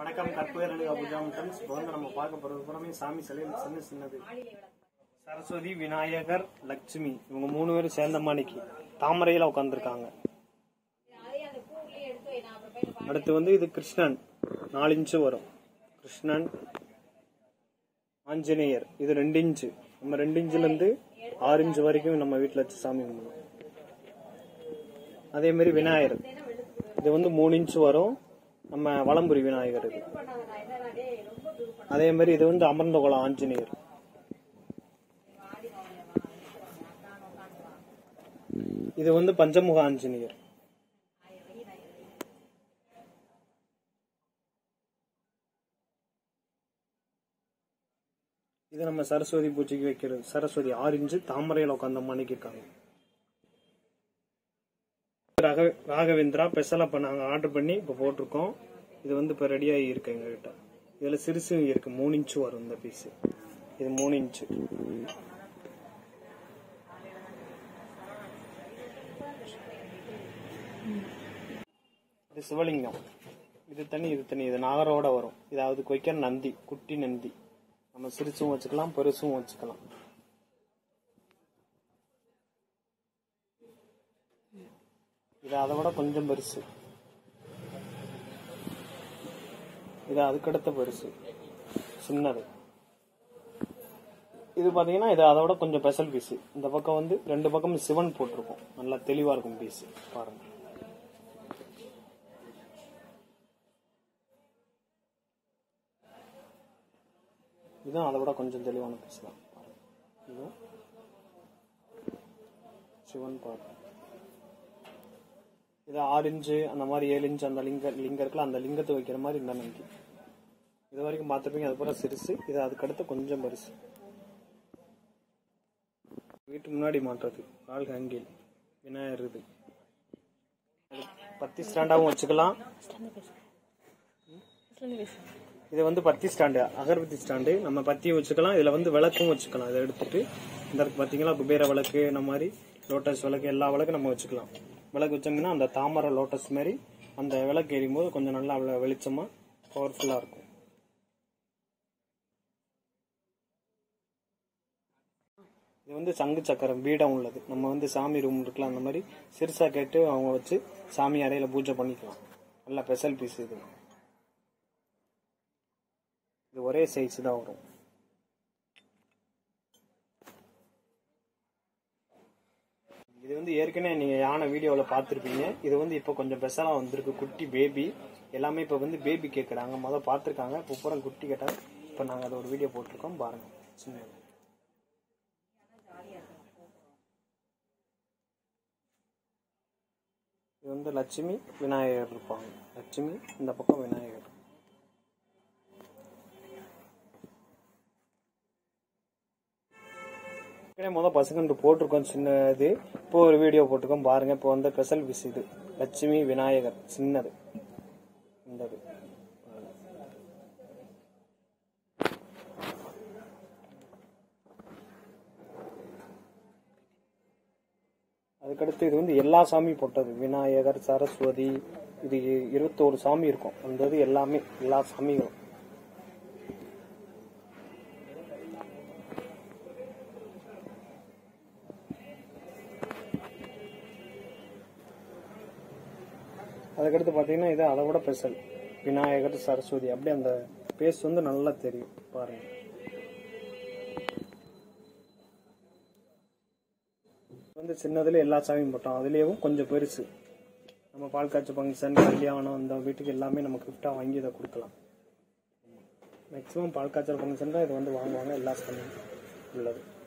வணக்கம் கற்பகரனுகா பூஜாம் ஃப்ரெண்ட்ஸ் இப்போ வந்து நம்ம பார்க்க போறது பூராமே சாமி சிலையில் சின்ன சின்னது சரஸ்வதி விநாயகர் லட்சுமி இவங்க மூணு பேரும் சேர்ந்த மாணிக்கு தாமரையில உட்காந்துருக்காங்க அடுத்து வந்து இது கிருஷ்ணன் நாலு இன்ச்சு வரும் கிருஷ்ணன் ஆஞ்சநேயர் இது ரெண்டு இன்ச்சு நம்ம ரெண்டு இன்ச்சுல இருந்து ஆறு இன்ச்சு வரைக்கும் நம்ம வீட்டில் வச்சு சாமி கும்பிடுவோம் அதே மாதிரி விநாயகர் இது வந்து மூணு இன்ச்சு வரும் நம்ம வலம்புரி விநாயகர் இது அதே மாதிரி இது வந்து அமர்ந்த குளம் ஆஞ்சநேயர் இது வந்து பஞ்சமுக ஆஞ்சநேயர் இது நம்ம சரஸ்வதி பூஜைக்கு வைக்கிறது சரஸ்வதி ஆறு இன்ச்சு தாமரையில் உட்காந்த மணிக்கு இருக்காங்க ராக ராகவேந்திரா ஸ்பெஷலாக இப்போ நாங்கள் ஆர்டர் பண்ணி இப்போ போட்டிருக்கோம் இது வந்து இப்போ ரெடியாகி இருக்கு எங்ககிட்ட இதில் சிறுசும் இருக்கு மூணு இன்ச்சு வரும் இந்த பீஸு இது மூணு இன்ச்சு இது சிவலிங்கம் இது தனி இது தனி இது நாகரோட வரும் இது அதுக்கு வைக்கிற நந்தி குட்டி நந்தி நம்ம சிறுசும் வச்சுக்கலாம் பெருசும் வச்சுக்கலாம் இது அதை விட கொஞ்சம் பெருசு இது அதுக்கடுத்த பெருசு சின்னது இது பாத்தீங்கன்னா இது அதை விட கொஞ்சம் ஸ்பெஷல் பீஸ் இந்த பக்கம் வந்து ரெண்டு பக்கம் சிவன் போட்டிருக்கும் நல்லா தெளிவா இருக்கும் பீஸ் பாருங்க இதுவும் அதை விட கொஞ்சம் தெளிவான பீஸ் தான் பாருங்க. இதுவும் சிவன் பாருங்க இது ஆறு இன்ச்சு அந்த மாதிரி ஏழு இன்ச்சு அந்த லிங்க லிங்கம் இருக்குல்ல அந்த லிங்கத்தை வைக்கிற மாதிரி இந்த நந்தி இது வரைக்கும் பார்த்துருப்பீங்க அது பூரா சிறுசு இது அதுக்கடுத்து கொஞ்சம் பெருசு வீட்டு முன்னாடி மாட்டுறது கால் ஹேங்கில் விநாயகர் இது அது பத்தி ஸ்டாண்டாகவும் வச்சுக்கலாம் இது வந்து பத்தி ஸ்டாண்டு அகர்பத்தி ஸ்டாண்டு நம்ம பத்தியும் வச்சுக்கலாம் இதுல வந்து விளக்கும் வச்சுக்கலாம் இதை எடுத்துட்டு இந்த இருக்கு பாத்தீங்களா குபேர விளக்கு இந்த மாதிரி லோட்டஸ் விளக்கு எல்லா விளக்கும் நம்ம வச்சுக்கலாம் விளக்கு வச்சோம்னா அந்த தாமரை லோட்டஸ் மாதிரி அந்த விளக்கு எரியும் போது கொஞ்சம் நல்லா வெ- வெளிச்சமா பவர்ஃபுல்லா இருக்கும் இது வந்து சங்கு சக்கரம் பீடம் உள்ளது நம்ம வந்து சாமி ரூம் இருக்கலாம் அந்த மாதிரி சிறுசா கேட்டு அவங்க வச்சு சாமி அறையில பூஜை பண்ணிக்கலாம் நல்ல ஸ்பெஷல் பீஸ் இது இது ஒரே சைஸ் தான் வரும் இது வந்து ஏற்கனவே நீங்க யானை வீடியோவில் பார்த்துருப்பீங்க இது வந்து இப்போ கொஞ்சம் ஸ்பெஷலாக வந்திருக்கு குட்டி பேபி எல்லாமே இப்போ வந்து பேபி கேட்குறாங்க முதல் பார்த்துருக்காங்க இப்போ பூரா குட்டி கேட்டாங்க இப்போ நாங்கள் அதை ஒரு வீடியோ போட்டிருக்கோம் பாருங்க சின்ன இது வந்து லட்சுமி விநாயகர் இருப்பாங்க லட்சுமி இந்த பக்கம் விநாயகர் ஏற்கனவே முதல் பசங்க போட்டிருக்கோம் சின்ன இது இப்போ ஒரு வீடியோ போட்டிருக்கோம் பாருங்க இப்போ வந்து ஸ்பெஷல் பீஸ் இது லட்சுமி விநாயகர் சின்னது இந்த இது அதுக்கடுத்து இது வந்து எல்லா சாமி போட்டது விநாயகர் சரஸ்வதி இது இருபத்தோரு சாமி இருக்கும் அந்த இது எல்லாமே எல்லா சாமிகளும் அதுக்கடுத்து பார்த்தீங்கன்னா இது அதை விட ஸ்பெஷல் விநாயகர் சரஸ்வதி அப்படியே அந்த பேஸ் வந்து நல்லா தெரியும் பாருங்க வந்து சின்னதுல எல்லா சாமியும் போட்டோம் அதுலேயும் கொஞ்சம் பெருசு நம்ம பால் காய்ச்சல் ஃபங்க்ஷன் கல்யாணம் இந்த வீட்டுக்கு எல்லாமே நம்ம கிஃப்டாக வாங்கி இதை கொடுக்கலாம் மேக்ஸிமம் பால் காய்ச்சல் ஃபங்க்ஷன் தான் இது வந்து வாங்குவாங்க எல்லா சாமியும் உள்ளது